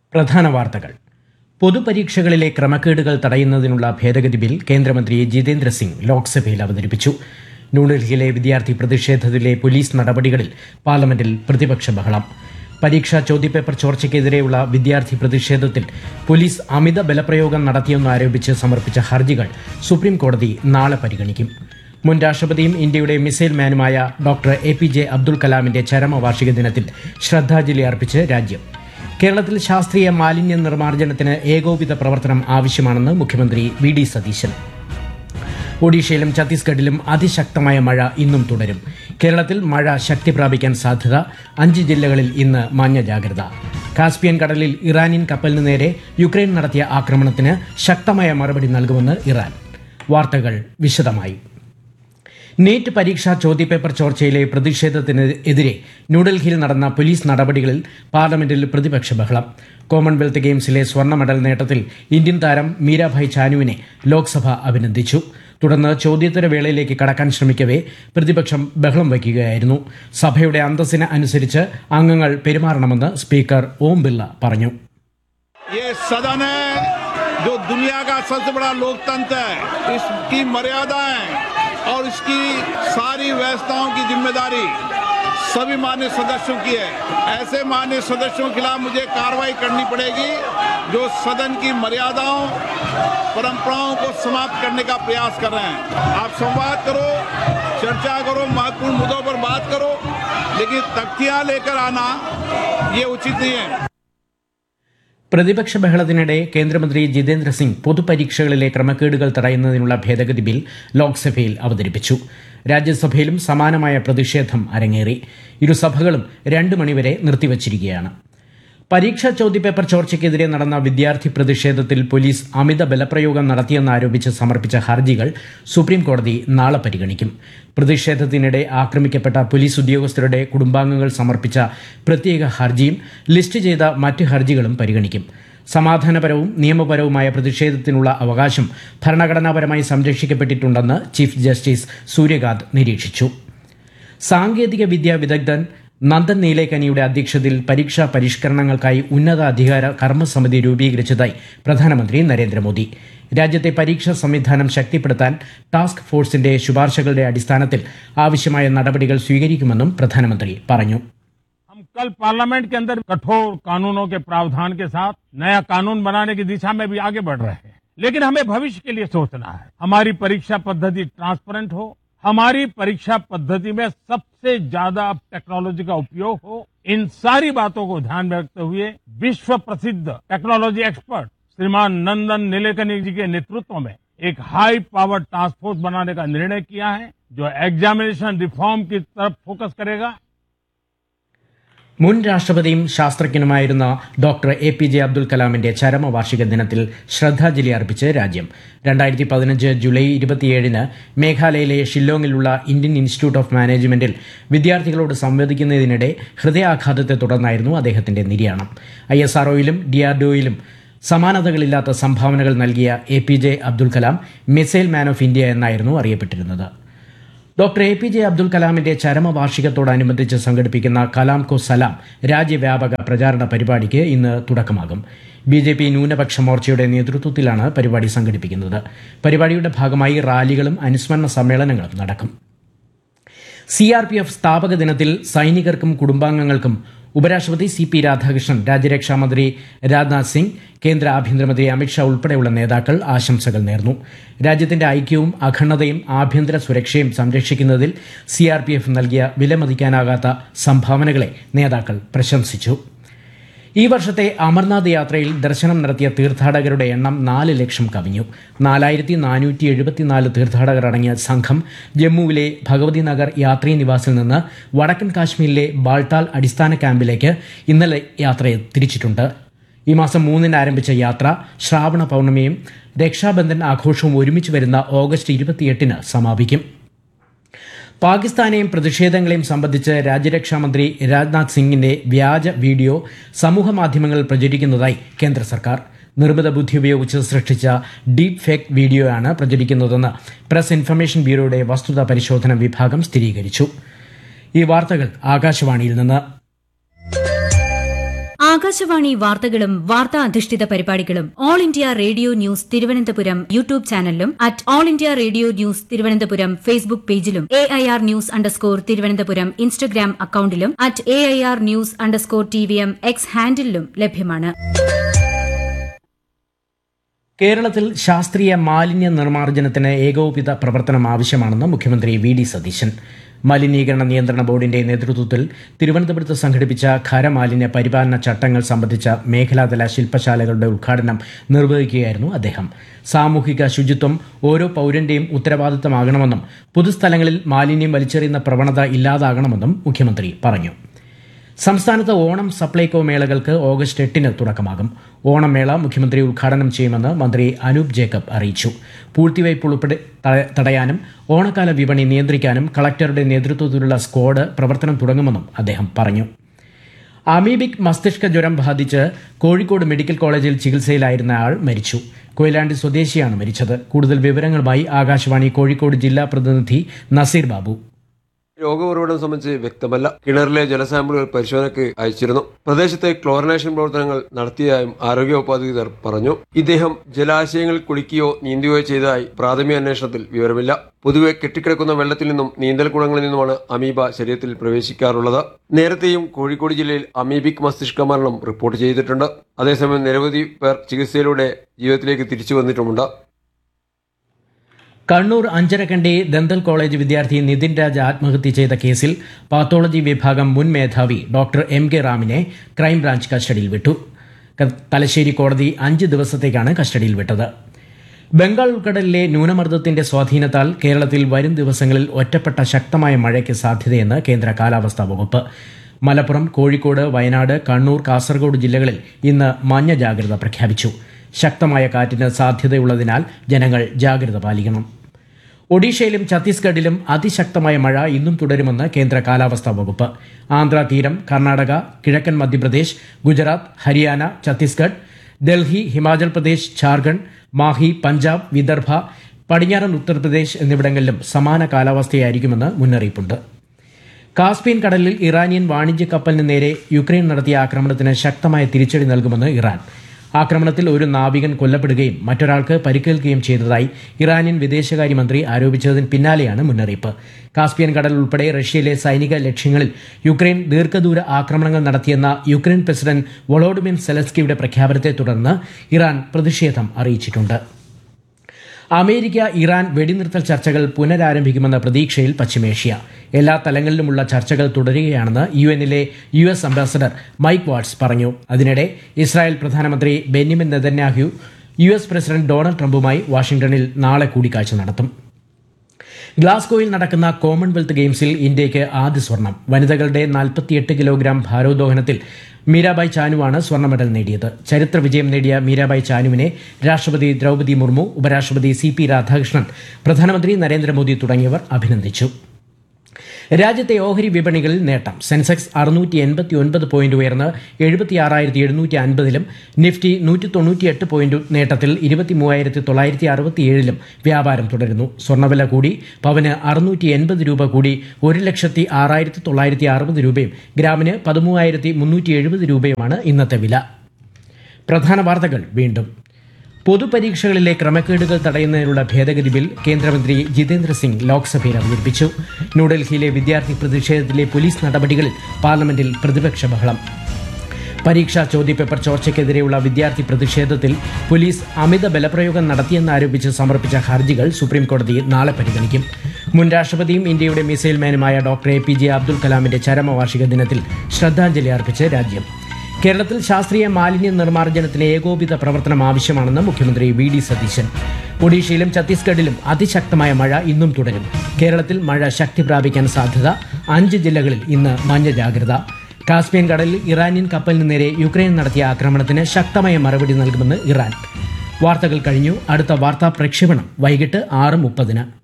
പ്രധാന വാർത്തകൾ പൊതുപരീക്ഷകളിലെ ക്രമക്കേടുകൾ തടയുന്നതിനുള്ള ഭേദഗതി ബിൽ കേന്ദ്രമന്ത്രി ജിതേന്ദ്ര സിംഗ് ലോക്സഭയിൽ അവതരിപ്പിച്ചു ന്യൂഡൽഹിയിലെ വിദ്യാർത്ഥി പ്രതിഷേധത്തിലെ പോലീസ് നടപടികളിൽ പാർലമെന്റിൽ പ്രതിപക്ഷ ബഹളം പരീക്ഷാ ചോദ്യപേപ്പർ ചോർച്ചയ്ക്കെതിരെയുള്ള വിദ്യാർത്ഥി പ്രതിഷേധത്തിൽ പോലീസ് അമിത ബലപ്രയോഗം നടത്തിയെന്നാരോപിച്ച് സമർപ്പിച്ച ഹർജികൾ സുപ്രീം കോടതി നാളെ പരിഗണിക്കും മുൻ രാഷ്ട്രപതിയും ഇന്ത്യയുടെ മിസൈൽ മാനുമായ doctor A P J Abdul കലാമിന്റെ ചരമവാർഷിക ദിനത്തിൽ ശ്രദ്ധാഞ്ജലി അർപ്പിച്ച് രാജ്യം കേരളത്തിൽ ശാസ്ത്രീയ മാലിന്യ നിർമ്മാർജ്ജനത്തിന് ഏകോപിത പ്രവർത്തനം ആവശ്യമാണെന്ന് മുഖ്യമന്ത്രി വി ഡി സതീശൻ ഒഡീഷയിലും ഛത്തീസ്ഗഡിലും അതിശക്തമായ മഴ ഇന്നും തുടരും കേരളത്തിൽ മഴ ശക്തി പ്രാപിക്കാൻ സാധ്യത അഞ്ച് ജില്ലകളിൽ ഇന്ന് മഞ്ഞ ജാഗ്രത കാസ്പിയൻ കടലിൽ ഇറാനിയൻ കപ്പലിന് നേരെ യുക്രൈൻ നടത്തിയ ആക്രമണത്തിന് ശക്തമായ മറുപടി നൽകുമെന്ന് ഇറാൻ വാർത്തകൾ വിശദമായി നീറ്റ് പരീക്ഷാ ചോദ്യപേപ്പർ ചോർച്ചയിലെ പ്രതിഷേധത്തിനെതിരെ ന്യൂഡൽഹിയിൽ നടന്ന പോലീസ് നടപടികളിൽ പാർലമെന്റിൽ പ്രതിപക്ഷ ബഹളം കോമൺവെൽത്ത് ഗെയിംസിലെ സ്വർണ്ണ മെഡൽ നേട്ടത്തിൽ ഇന്ത്യൻ താരം മീരാഭായ് ചാനുവിനെ ലോക്സഭ അഭിനന്ദിച്ചു തുടർന്ന് ചോദ്യോത്തര വേളയിലേക്ക് കടക്കാൻ ശ്രമിക്കവേ പ്രതിപക്ഷം ബഹളം വയ്ക്കുകയായിരുന്നു സഭയുടെ അന്തസ്സിന് അനുസരിച്ച് അംഗങ്ങൾ പെരുമാറണമെന്ന് സ്പീക്കർ ഓം ബിർള പറഞ്ഞു ये सदन है जो दुनिया का सबसे बड़ा लोकतंत्र है इसकी मर्यादाएं और इसकी सारी व्यवस्थाओं की जिम्मेदारी सभी मान्य सदस्यों की है ऐसे मान्य सदस्यों के खिलाफ मुझे कार्रवाई करनी पड़ेगी जो सदन की मर्यादाओं परंपराओं को समाप्त करने का प्रयास कर रहे हैं आप संवाद करो चर्चा करो महत्वपूर्ण मुद्दों पर बात करो लेकिन तख्तियां लेकर आना ये उचित नहीं है പ്രതിപക്ഷ ബഹളത്തിനിടെ കേന്ദ്രമന്ത്രി ജിതേന്ദ്ര സിംഗ് പൊതുപരീക്ഷകളിലെ ക്രമക്കേടുകൾ തടയുന്നതിനുള്ള ഭേദഗതി ബിൽ ലോക്സഭയിൽ അവതരിപ്പിച്ചു രാജ്യസഭയിലും സമാനമായ പ്രതിഷേധം അരങ്ങേറി ഇരുസഭകളും രണ്ടു മണിവരെ നിർത്തിവച്ചിരിക്കുകയാണ് പരീക്ഷാ ചോദ്യപേപ്പർ ചോർച്ചയ്ക്കെതിരെ നടന്ന വിദ്യാർത്ഥി പ്രതിഷേധത്തിൽ പോലീസ് അമിത ബലപ്രയോഗം നടത്തിയെന്നാരോപിച്ച് സമർപ്പിച്ച ഹർജികൾ സുപ്രീം കോടതി നാളെ പരിഗണിക്കും പ്രതിഷേധത്തിനിടെ ആക്രമിക്കപ്പെട്ട പോലീസ് ഉദ്യോഗസ്ഥരുടെ കുടുംബാംഗങ്ങൾ സമർപ്പിച്ച പ്രത്യേക ഹർജിയും ലിസ്റ്റ് ചെയ്ത മറ്റ് ഹർജികളും പരിഗണിക്കും സമാധാനപരവും നിയമപരവുമായ പ്രതിഷേധത്തിനുള്ള അവകാശം ഭരണഘടനാപരമായി സംരക്ഷിക്കപ്പെട്ടിട്ടുണ്ടെന്ന് ചീഫ് ജസ്റ്റിസ് സൂര്യകാന്ത് നിരീക്ഷിച്ചു സാങ്കേതിക വിദ്യാ വിദഗ്ധൻ നന്ദൻ നീലേക്കനിയുടെ അധ്യക്ഷതയിൽ പരീക്ഷാ പരിഷ്കരണങ്ങൾക്കായി ഉന്നതാധികാര കർമ്മസമിതി രൂപീകരിച്ചതായി പ്രധാനമന്ത്രി നരേന്ദ്രമോദി രാജ്യത്തെ പരീക്ഷാ സംവിധാനം ശക്തിപ്പെടുത്താൻ ടാസ്ക് ഫോഴ്സിന്റെ ശുപാർശകളുടെ അടിസ്ഥാനത്തിൽ ആവശ്യമായ നടപടികൾ സ്വീകരിക്കുമെന്നും പ്രധാനമന്ത്രി പറഞ്ഞു हम कल पार्लियामेंट के अंदर कठोर कानूनों के प्रावधान के साथ नया कानून बनाने की दिशा में भी आगे बढ़ रहे हैं लेकिन हमें भविष्य के लिए सोचना है हमारी परीक्षा पद्धति ट्रांसपेरेंट हो हमारी परीक्षा पद्धति में सबसे ज्यादा टेक्नोलॉजी का उपयोग हो इन सारी बातों को ध्यान में रखते हुए विश्व प्रसिद्ध टेक्नोलॉजी एक्सपर्ट श्रीमान नंदन नीलेकनी जी के नेतृत्व में एक हाई पावर टास्क फोर्स बनाने का निर्णय किया है जो एग्जामिनेशन रिफॉर्म की तरफ फोकस करेगा മുൻ രാഷ്ട്രപതിയും ശാസ്ത്രജ്ഞനുമായിരുന്ന doctor A P J Abdul കലാമിന്റെ ചരമവാർഷിക ദിനത്തിൽ ശ്രദ്ധാഞ്ജലി അർപ്പിച്ച് രാജ്യം രണ്ടായിരത്തി പതിനഞ്ച് ജൂലൈ ഇരുപത്തിയേഴിന് മേഘാലയയിലെ ഷില്ലോങ്ങിലുള്ള ഇന്ത്യൻ ഇൻസ്റ്റിറ്റ്യൂട്ട് ഓഫ് മാനേജ്മെന്റിൽ വിദ്യാർത്ഥികളോട് സംവദിക്കുന്നതിനിടെ ഹൃദയാഘാതത്തെ തുടർന്നായിരുന്നു അദ്ദേഹത്തിന്റെ നിര്യാണം ഐ എസ് ആർഒയിലും ഡിആർഡിഒയിലും സമാനതകളില്ലാത്ത സംഭാവനകൾ നൽകിയ A P J Abdul Kalam missile man of India എന്നായിരുന്നു അറിയപ്പെട്ടിരുന്നത് doctor A P J Abdul കലാമിന്റെ ചരമവാർഷികത്തോടനുബന്ധിച്ച് സംഘടിപ്പിക്കുന്ന കലാം കോ സലാം രാജ്യവ്യാപക പ്രചാരണ പരിപാടിക്ക് ഇന്ന് തുടക്കമാകും ബി ജെ പി ന്യൂനപക്ഷ മോർച്ചയുടെ നേതൃത്വത്തിലാണ് പരിപാടി സംഘടിപ്പിക്കുന്നത് പരിപാടിയുടെ ഭാഗമായി റാലികളും അനുസ്മരണ സമ്മേളനങ്ങളും നടക്കും സി ആർ പി എഫ് സ്ഥാപക ദിനത്തിൽ സൈനികർക്കും കുടുംബാംഗങ്ങൾക്കും ഉപരാഷ്ട്രപതി സി പി രാധാകൃഷ്ണൻ രാജ്യരക്ഷാമന്ത്രി രാജ്നാഥ് സിംഗ് കേന്ദ്ര ആഭ്യന്തരമന്ത്രി അമിത്ഷാ ഉൾപ്പെടെയുള്ള നേതാക്കൾ ആശംസകൾ നേർന്നു രാജ്യത്തിന്റെ ഐക്യവും അഖണ്ഡതയും ആഭ്യന്തര സുരക്ഷയും സംരക്ഷിക്കുന്നതിൽ സി ആർ പി എഫ് നൽകിയ വിലമതിക്കാനാകാത്ത സംഭാവനകളെ നേതാക്കൾ പ്രശംസിച്ചു ഈ വർഷത്തെ അമർനാഥ് യാത്രയിൽ ദർശനം നടത്തിയ തീർത്ഥാടകരുടെ എണ്ണം നാല് ലക്ഷം കവിഞ്ഞു നാലായിരത്തി നാനൂറ്റി എഴുപത്തിനാല് തീർത്ഥാടകർ അടങ്ങിയ സംഘം ജമ്മുവിലെ ഭഗവതി നഗർ യാത്രീ നിവാസിൽ നിന്ന് വടക്കൻ കാശ്മീരിലെ ബാൾട്ടാൽ അടിസ്ഥാന ക്യാമ്പിലേക്ക് ഇന്നലെ യാത്ര തിരിച്ചിട്ടുണ്ട് ഈ മാസം മൂന്നിന് ആരംഭിച്ച യാത്ര ശ്രാവണ പൗർണമിയും രക്ഷാബന്ധൻ ആഘോഷവും ഒരുമിച്ച് വരുന്ന ഓഗസ്റ്റ് ഇരുപത്തിയെട്ടിന് സമാപിക്കും പാകിസ്ഥാനെയും പ്രതിഷേധങ്ങളെയും സംബന്ധിച്ച് രാജ്യരക്ഷാമന്ത്രി രാജ്നാഥ് സിംഗിന്റെ വ്യാജ വീഡിയോ സമൂഹമാധ്യമങ്ങളിൽ പ്രചരിക്കുന്നതായി കേന്ദ്ര സർക്കാർ നിർമ്മിത ബുദ്ധി ഉപയോഗിച്ച് സൃഷ്ടിച്ച ഡീപ് ഫേക്ക് വീഡിയോയാണ് പ്രചരിക്കുന്നതെന്ന് പ്രസ് ഇൻഫർമേഷൻ ബ്യൂറോയുടെ വസ്തുതാ പരിശോധന വിഭാഗം സ്ഥിരീകരിച്ചു ഈ വാർത്തകൾ ആകാശവാണിയിൽ നിന്ന് ആകാശവാണി വാർത്തകളും വാർത്താ അധിഷ്ഠിത പരിപാടികളും all India radio news Thiruvananthapuram YouTube ചാനലിലും at all India radio news Thiruvananthapuram Facebook പേജിലും A I R news underscore Thiruvananthapuram Instagram അക്കൌണ്ടിലും at A I R news underscore T V M X ഹാൻഡിലും ലഭ്യമാണ് കേരളത്തിൽ ശാസ്ത്രീയ മാലിന്യ നിർമ്മാർജ്ജനത്തിന് ഏകോപിത പ്രവർത്തനം ആവശ്യമാണെന്ന് മുഖ്യമന്ത്രി വി ഡി സതീശൻ മലിനീകരണ നിയന്ത്രണ ബോർഡിന്റെ നേതൃത്വത്തിൽ തിരുവനന്തപുരത്ത് സംഘടിപ്പിച്ച ഖരമാലിന്യ പരിപാലന ചട്ടങ്ങൾ സംബന്ധിച്ച മേഖലാതല ശില്പശാലകളുടെ ഉദ്ഘാടനം നിർവഹിക്കുകയായിരുന്നു അദ്ദേഹം സാമൂഹിക ശുചിത്വം ഓരോ പൌരന്റെയും ഉത്തരവാദിത്തമാകണമെന്നും പൊതുസ്ഥലങ്ങളിൽ മാലിന്യം വലിച്ചെറിയുന്ന പ്രവണത ഇല്ലാതാകണമെന്നും മുഖ്യമന്ത്രി പറഞ്ഞു സംസ്ഥാനത്ത് ഓണം സപ്ലൈകോ മേളകൾക്ക് ഓഗസ്റ്റ് എട്ടിന് തുടക്കമാകും ഓണം മേള മുഖ്യമന്ത്രി ഉദ്ഘാടനം ചെയ്യുമെന്ന് മന്ത്രി അനൂപ് ജേക്കബ് അറിയിച്ചു പൂഴ്ത്തിവയ്പ് ഉൾപ്പെടെ ത- തടയാനും ഓണക്കാല വിപണി നിയന്ത്രിക്കാനും കളക്ടറുടെ നേതൃത്വത്തിലുള്ള സ്ക്വാഡ് പ്രവർത്തനം തുടങ്ങുമെന്നും അദ്ദേഹം പറഞ്ഞു അമീബിക് മസ്തിഷ്ക ജ്വരം ബാധിച്ച് കോഴിക്കോട് മെഡിക്കൽ കോളേജിൽ ചികിത്സയിലായിരുന്ന ആൾ മരിച്ചു കൊയിലാണ്ടി സ്വദേശിയാണ് മരിച്ചത് കൂടുതൽ വിവരങ്ങളുമായി ആകാശവാണി കോഴിക്കോട് ജില്ലാ പ്രതിനിധി നസീർ ബാബു രോഗഉറവിടം സംബന്ധിച്ച് വ്യക്തമല്ല കിണറിലെ ജലസാമ്പിളുകൾ പരിശോധനയ്ക്ക് അയച്ചിരുന്നു പ്രദേശത്തെ ക്ലോറിനേഷൻ പ്രവർത്തനങ്ങൾ നടത്തിയതായും ആരോഗ്യവകുപ്പ് അധികൃതർ പറഞ്ഞു ഇദ്ദേഹം ജലാശയങ്ങളിൽ കുളിക്കുകയോ നീന്തുകയോ ചെയ്തതായി പ്രാഥമിക അന്വേഷണത്തിൽ വിവരമില്ല പൊതുവെ കെട്ടിക്കിടക്കുന്ന വെള്ളത്തിൽ നിന്നും നീന്തൽക്കുളങ്ങളിൽ നിന്നുമാണ് അമീബ ശരീരത്തിൽ പ്രവേശിക്കാറുള്ളത് നേരത്തെയും കോഴിക്കോട് ജില്ലയിൽ അമീബിക് മസ്തിഷ്ക മരണം റിപ്പോർട്ട് ചെയ്തിട്ടുണ്ട് അതേസമയം നിരവധി പേർ ചികിത്സയിലൂടെ ജീവിതത്തിലേക്ക് തിരിച്ചു വന്നിട്ടുമുണ്ട് കണ്ണൂർ അഞ്ചരക്കണ്ടി ദന്തൽ കോളേജ് വിദ്യാർത്ഥി നിതിൻ രാജ് ആത്മഹത്യ ചെയ്ത കേസിൽ പാത്തോളജി വിഭാഗം മുൻ മേധാവി ഡോക്ടർ എം കെ റാമിനെ ക്രൈംബ്രാഞ്ച് കസ്റ്റഡിയിൽ വിട്ടു ക- തലശ്ശേരി കോടതി അഞ്ച് ദിവസത്തേക്കാണ് കസ്റ്റഡിയിൽ വിട്ടത് ബംഗാൾ ഉൾക്കടലിലെ ന്യൂനമർദ്ദത്തിന്റെ സ്വാധീനത്താൽ കേരളത്തിൽ വരും ദിവസങ്ങളിൽ ഒറ്റപ്പെട്ട ശക്തമായ മഴയ്ക്ക് സാധ്യതയെന്ന് കേന്ദ്ര കാലാവസ്ഥാ വകുപ്പ് മലപ്പുറം കോഴിക്കോട് വയനാട് കണ്ണൂർ കാസർഗോഡ് ജില്ലകളിൽ ഇന്ന് മഞ്ഞ ജാഗ്രത പ്രഖ്യാപിച്ചു ശക്തമായ കാറ്റിന് സാധ്യതയുള്ളതിനാൽ ജനങ്ങൾ ജാഗ്രത പാലിക്കണം ഒഡീഷയിലും ഛത്തീസ്ഗഡിലും അതിശക്തമായ മഴ ഇന്നും തുടരുമെന്ന് കേന്ദ്ര കാലാവസ്ഥാ വകുപ്പ് ആന്ധ്ര തീരം കർണാടക കിഴക്കൻ മധ്യപ്രദേശ് ഗുജറാത്ത് ഹരിയാന ഛത്തീസ്ഗഡ് ഡൽഹി ഹിമാചൽ പ്രദേശ് ഝാർഖണ്ഡ് മാഹി പഞ്ചാബ് വിദർഭ പടിഞ്ഞാറൻ ഉത്തർപ്രദേശ് എന്നിവിടങ്ങളിലും സമാന കാലാവസ്ഥയായിരിക്കുമെന്ന് മുന്നറിയിപ്പുണ്ട് കാസ്പിയൻ കടലിൽ ഇറാനിയൻ വാണിജ്യ കപ്പലിന് നേരെ യുക്രൈൻ നടത്തിയ ആക്രമണത്തിന് ശക്തമായ തിരിച്ചടി നൽകുമെന്ന് ഇറാൻ ആക്രമണത്തിൽ ഒരു നാവികൻ കൊല്ലപ്പെടുകയും മറ്റൊരാൾക്ക് പരിക്കേൽക്കുകയും ചെയ്തതായി ഇറാനിയൻ വിദേശകാര്യമന്ത്രി ആരോപിച്ചതിന് പിന്നാലെയാണ് മുന്നറിയിപ്പ് കാസ്പിയൻ കടൽ ഉൾപ്പെടെ റഷ്യയിലെ സൈനിക ലക്ഷ്യങ്ങളിൽ യുക്രൈൻ ദീർഘദൂര ആക്രമണങ്ങൾ നടത്തിയെന്ന യുക്രൈൻ പ്രസിഡന്റ് വൊളോഡിമിർ സെലസ്കിയുടെ പ്രഖ്യാപനത്തെ തുടർന്ന് ഇറാൻ പ്രതിഷേധം അറിയിച്ചിട്ടുണ്ട് അമേരിക്ക ഇറാൻ വെടിനിർത്തൽ ചർച്ചകൾ പുനരാരംഭിക്കുമെന്ന പ്രതീക്ഷയിൽ പശ്ചിമേഷ്യ എല്ലാ തലങ്ങളിലുമുള്ള ചർച്ചകൾ തുടരുകയാണെന്ന് യു എന്നിലെ U S ambassador Mike Waltz പറഞ്ഞു അതിനിടെ ഇസ്രായേൽ പ്രധാനമന്ത്രി Benjamin Netanyahu U S president Donald ട്രംപുമായി വാഷിംഗ്ടണിൽ നാളെ കൂടിക്കാഴ്ച നടത്തും ഗ്ലാസ്ഗോയിൽ നടക്കുന്ന കോമൺവെൽത്ത് ഗെയിംസിൽ ഇന്ത്യയ്ക്ക് ആദ്യ സ്വർണം വനിതകളുടെ 48 കിലോഗ്രാം ഭാരോദ്വഹനത്തിൽ മീരാബായ് ചാനുവാണ് സ്വർണ്ണ മെഡൽ നേടിയത് ചരിത്ര വിജയം നേടിയ മീരാബായ് ചാനുവിനെ രാഷ്ട്രപതി ദ്രൗപദി മുർമു ഉപരാഷ്ട്രപതി സി പി രാധാകൃഷ്ണൻ പ്രധാനമന്ത്രി നരേന്ദ്രമോദി തുടങ്ങിയവർ അഭിനന്ദിച്ചു രാജ്യത്തെ ഓഹരി വിപണികളിൽ നേട്ടം സെൻസെക്സ് അറുന്നൂറ്റി എൺപത്തി ഒൻപത് പോയിന്റ് ഉയർന്ന് എഴുപത്തി ആറായിരത്തി എഴുന്നൂറ്റി അൻപതിലും നിഫ്റ്റി നൂറ്റി തൊണ്ണൂറ്റിയെട്ട് പോയിന്റ് നേട്ടത്തിൽ ഇരുപത്തി മൂവായിരത്തി തൊള്ളായിരത്തി അറുപത്തിയേഴിലും വ്യാപാരം തുടരുന്നു സ്വർണ്ണവില കൂടി പവന് അറുന്നൂറ്റി എൺപത് രൂപ കൂടി ഒരു ലക്ഷത്തി ആറായിരത്തി തൊള്ളായിരത്തി അറുപത് രൂപയും ഗ്രാമിന് പതിമൂവായിരത്തി മുന്നൂറ്റി എഴുപത് രൂപയുമാണ് ഇന്നത്തെ വില പ്രധാന വാർത്തകൾ വീണ്ടും പൊതുപരീക്ഷകളിലെ ക്രമക്കേടുകൾ തടയുന്നതിനുള്ള ഭേദഗതി ബിൽ കേന്ദ്രമന്ത്രി ജിതേന്ദ്ര സിംഗ് ലോക്സഭയിൽ അവതരിപ്പിച്ചു ന്യൂഡൽഹിയിലെ വിദ്യാർത്ഥി പ്രതിഷേധത്തിലെ പോലീസ് നടപടികളിൽ പാർലമെന്റിൽ പ്രതിപക്ഷ ബഹളം പരീക്ഷാ ചോദ്യപേപ്പർ ചോർച്ചയ്ക്കെതിരെയുള്ള വിദ്യാർത്ഥി പ്രതിഷേധത്തിൽ പോലീസ് അമിത ബലപ്രയോഗം നടത്തിയെന്നാരോപിച്ച് സമർപ്പിച്ച ഹർജികൾ സുപ്രീംകോടതി നാളെ പരിഗണിക്കും മുൻ രാഷ്ട്രപതിയും ഇന്ത്യയുടെ മിസൈൽ മാനുമായ doctor A P J Abdul കലാമിന്റെ ചരമവാർഷിക ദിനത്തിൽ ശ്രദ്ധാഞ്ജലി അർപ്പിച്ച് രാജ്യം കേരളത്തിൽ ശാസ്ത്രീയ മാലിന്യ നിർമ്മാർജ്ജനത്തിന് ഏകോപിത പ്രവർത്തനം ആവശ്യമാണെന്ന് മുഖ്യമന്ത്രി വി ഡി സതീശൻ ഒഡീഷയിലും ഛത്തീസ്ഗഡിലും അതിശക്തമായ മഴ ഇന്നും തുടരും കേരളത്തിൽ മഴ ശക്തി പ്രാപിക്കാൻ സാധ്യത അഞ്ച് ജില്ലകളിൽ ഇന്ന് മഞ്ഞ ജാഗ്രത കാസ്പിയൻ കടലിൽ ഇറാനിയൻ കപ്പലിന് നേരെ യുക്രൈൻ നടത്തിയ ആക്രമണത്തിന് ശക്തമായ മറുപടി നൽകുമെന്ന് ഇറാൻ വാർത്തകൾ കഴിഞ്ഞു അടുത്ത വാർത്താ പ്രക്ഷേപണം വൈകിട്ട് ആറ് മുപ്പതിന്